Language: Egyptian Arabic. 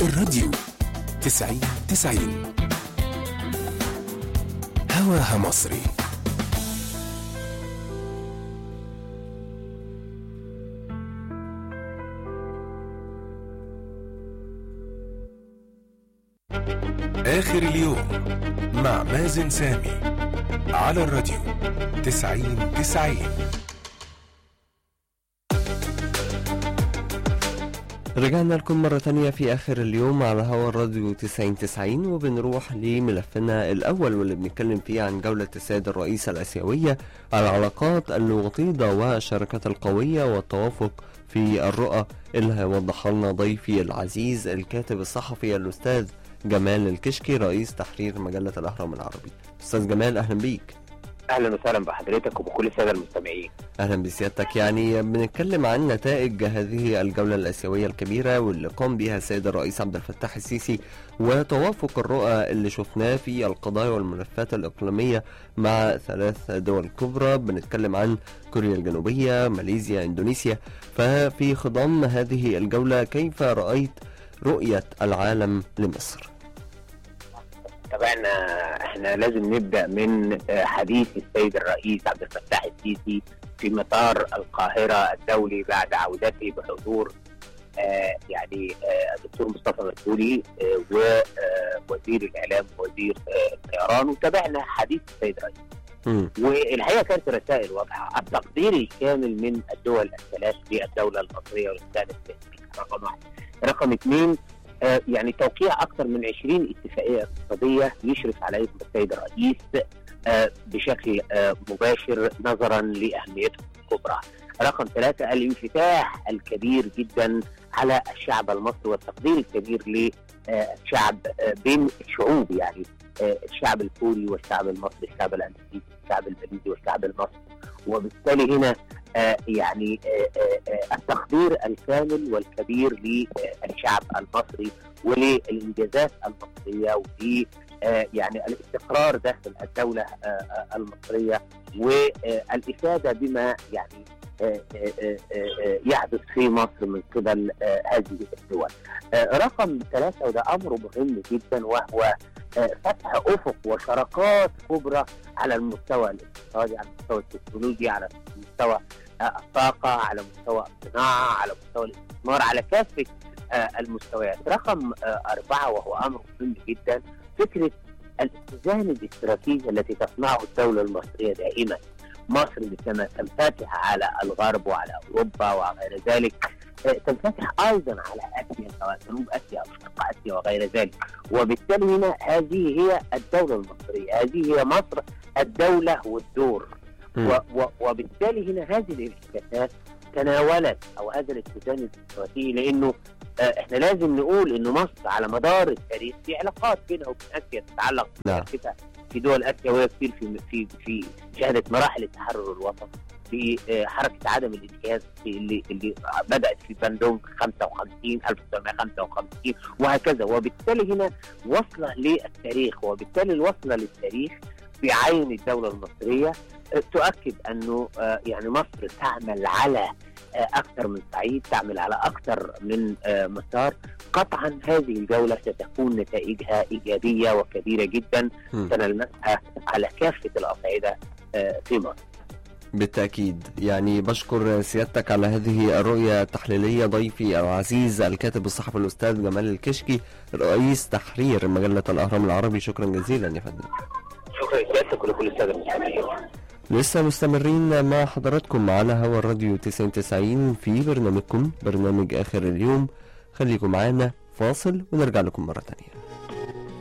الراديو تسعين تسعين هواها مصري آخر اليوم مع مازن سامي على الراديو تسعين تسعين رجعنا لكم مرة تانية في آخر اليوم على هوا الراديو 9090 وبنروح لملفنا الأول واللي بنتكلم فيه عن جولة السيد الرئيس الآسيوية العلاقات الوطيدة والشراكات القوية والتوافق في الرؤى اللي هيوضحها لنا ضيفي العزيز الكاتب الصحفي الأستاذ جمال الكشكي رئيس تحرير مجلة الأهرام العربي أستاذ جمال أهلا بيك اهلا وسهلا بحضرتك وبكل الساده المستمعين اهلا بسيادتك يعني بنتكلم عن نتائج هذه الجوله الاسيويه الكبيره واللي قام بها السيد الرئيس عبد الفتاح السيسي وتوافق الرؤى اللي شفناه في القضايا والملفات الاقليميه مع ثلاث دول كبرى بنتكلم عن كوريا الجنوبيه ماليزيا اندونيسيا ففي خضم هذه الجوله كيف رايت رؤيه العالم لمصر طبعا احنا لازم نبدا من حديث السيد الرئيس عبد الفتاح السيسي في مطار القاهره الدولي بعد عودته بحضور آه يعني آه الدكتور مصطفى مدبولي آه ووزير الاعلام ووزير الطيران وتابعنا حديث السيد الرئيس والحقيقه كانت رسائل واضحه التقدير الكامل من الدول الثلاث للدوله المصريه والسادة رقم واحد رقم اثنين آه يعني توقيع اكثر من 20 اتفاقيه اقتصاديه يشرف عليهم السيد الرئيس آه بشكل آه مباشر نظرا لاهميتهم الكبرى. رقم ثلاثه الانفتاح الكبير جدا على الشعب المصري والتقدير الكبير للشعب بين الشعوب يعني الشعب الكوري والشعب المصري، الشعب الاندونيسي، الشعب البليزي والشعب المصري وبالتالي هنا آه يعني آه آه التقدير الكامل والكبير للشعب المصري وللانجازات المصريه ول يعني الاستقرار داخل الدوله المصريه والافاده بما يعني يحدث في مصر من قبل هذه الدول. رقم ثلاثه وده امر مهم جدا وهو فتح افق وشراكات كبرى على المستوى الاقتصادي على المستوى التكنولوجي على مستوى الطاقه على مستوى الصناعه على مستوى الاستثمار على كافه المستويات رقم اربعه وهو امر مهم جدا فكره الاتزان الاستراتيجي التي تصنعه الدوله المصريه دائما مصر مثلما تنفتح على الغرب وعلى اوروبا وغير ذلك تنفتح ايضا على اسيا سواء جنوب اسيا او شرق اسيا وغير ذلك وبالتالي هنا هذه هي الدوله المصريه هذه هي مصر الدوله والدور و و وبالتالي هنا هذه الانعكاسات تناولت او هذا الاتزان الاستراتيجي لانه آه احنا لازم نقول انه مصر على مدار التاريخ في علاقات بينها وبين اسيا تتعلق في دول اسيا وهي كتير في في في شهدت مراحل التحرر الوطني في آه حركه عدم الانحياز اللي اللي بدات في بندونج 55 1955 وهكذا وبالتالي هنا وصله للتاريخ وبالتالي الوصله للتاريخ في عين الدوله المصريه تؤكد انه يعني مصر تعمل على اكثر من صعيد تعمل على اكثر من مسار قطعا هذه الجوله ستكون نتائجها ايجابيه وكبيره جدا سنلمسها على كافه الاصعده في مصر بالتأكيد يعني بشكر سيادتك على هذه الرؤية التحليلية ضيفي العزيز الكاتب الصحفي الأستاذ جمال الكشكي رئيس تحرير مجلة الأهرام العربي شكرا جزيلا يا فندم شكرا لسيادتك ولكل السادة المستمعين لسه مستمرين مع حضراتكم على هوا الراديو 9090 في برنامجكم برنامج آخر اليوم خليكم معانا فاصل ونرجع لكم مرة تانية